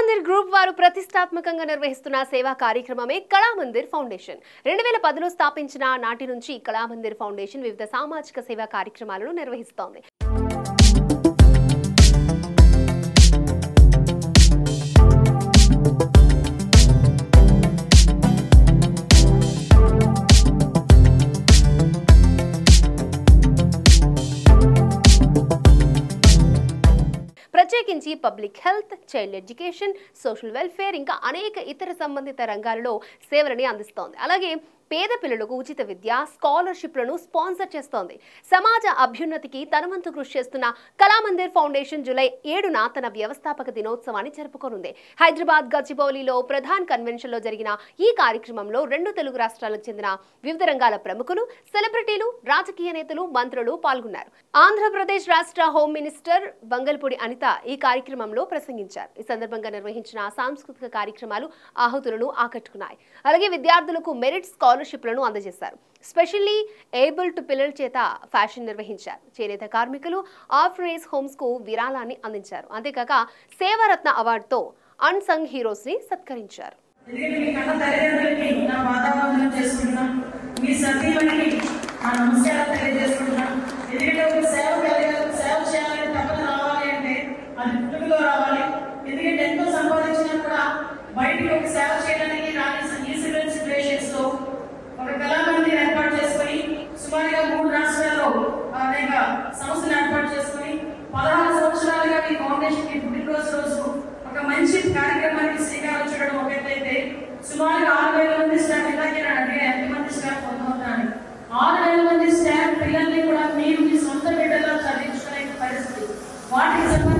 Kalamandir group వారు ప్రతిష్టాత్మకంగా నిర్వహిస్తున్న సేవా కార్యక్రమమే కళామందిర్ ఫౌండేషన్ రెండు వేల పదిలో స్థాపించిన నాటి నుంచి కళామందిర్ ఫౌండేషన్ వివిధ సామాజిక సేవా కార్యక్రమాలను నిర్వహిస్తోంది ప్రత్యేకించి public health child education social welfare ఇంకా అనేక ఇతర సంబంధిత రంగాలలో సేవలని అందిస్తోంది అలాగే పేద పిల్లలకు ఉచిత విద్య స్కాలర్షిప్లను స్పాన్సర్ చేస్తోంది సమాజ అభ్యున్నతికి తనవంతు కృషి చేస్తున్న కళామందిర్ ఫౌండేషన్ జూలై ఏడున తన వ్యవస్థాపక దినోత్సవాన్ని జరుపుకోనుంది హైదరాబాద్ గచ్చిబౌలిలో ప్రధాన్ కన్వెన్షన్ లో జరిగిన ఈ కార్యక్రమంలో రెండు తెలుగు రాష్ట్రాలకు చెందిన వివిధ రంగాల ప్రముఖులు సెలబ్రిటీలు రాజకీయ నేతలు మంత్రులు పాల్గొన్నారు ఆంధ్రప్రదేశ్ రాష్ట్ర హోం మినిస్టర్ బంగల్పూడి అనిత ఈ కార్యక్రమంలో ప్రసంగించారు ఈ సందర్భంగా నిర్వహించిన సాంస్కృతిక కార్యక్రమాలు ఆహుతులను ఆకట్టుకున్నాయి అలాగే విద్యార్థులకు మెరిట్ స్కాలర్షిప్లను అందజేశారు స్పెషల్లీ ఏబుల్ టు పిల్లల చేత ఫ్యాషన్ నిర్వహించారు చేనేత కార్మికులు ఆఫ్రేస్ హోమ్స్ కు విరాళాన్ని అందించారు అంతేకాక సేవారత్న అవార్డుతో అన్సంగ్ హీరోస్ ని సత్కరించారు ఎందుకంటే మీ కన్న తల్లిదండ్రులకి నా వాతావరణం చేసుకుంటున్నాం మీ సతీమణికి నా నమస్కారం తెలియజేసుకుంటున్నాం ఎందుకంటే ఒక సేవ కలిగాలి సేవ చేయాలని తప్పన రావాలి అంటే అది పుట్టుకలో రావాలి ఎందుకంటే ఎంతో సంపాదించినా కూడా బయటికి ఒక సేవ చేయడానికి రాని ఈ సివిల్ సిచ్యువేషన్స్ లో ఒక కళామందిని ఏర్పాటు చేసుకొని సుమారుగా మూడు రాష్ట్రాల్లో అనేక సంస్థలు ఏర్పాటు చేసుకొని పదహారు సంవత్సరాలుగా మీ ఫౌండేషన్ కి పుట్టినరోజు రోజు ఒక మంచి కార్యక్రమానికి శ్రీకారం చుట్టడం ఒక ఎత్తైతే సుమారుగా ఆరు వేల మంది స్టాఫ్ ఇందాకే నేను అడిగా ఎంతమంది స్టాఫ్ పొందుతున్నాను ఆరు వేల మంది స్టాఫ్ పిల్లల్ని కూడా మీరు మీ సొంత బిడ్డలా చదివించుకునే పరిస్థితి వాటికి సంబంధించి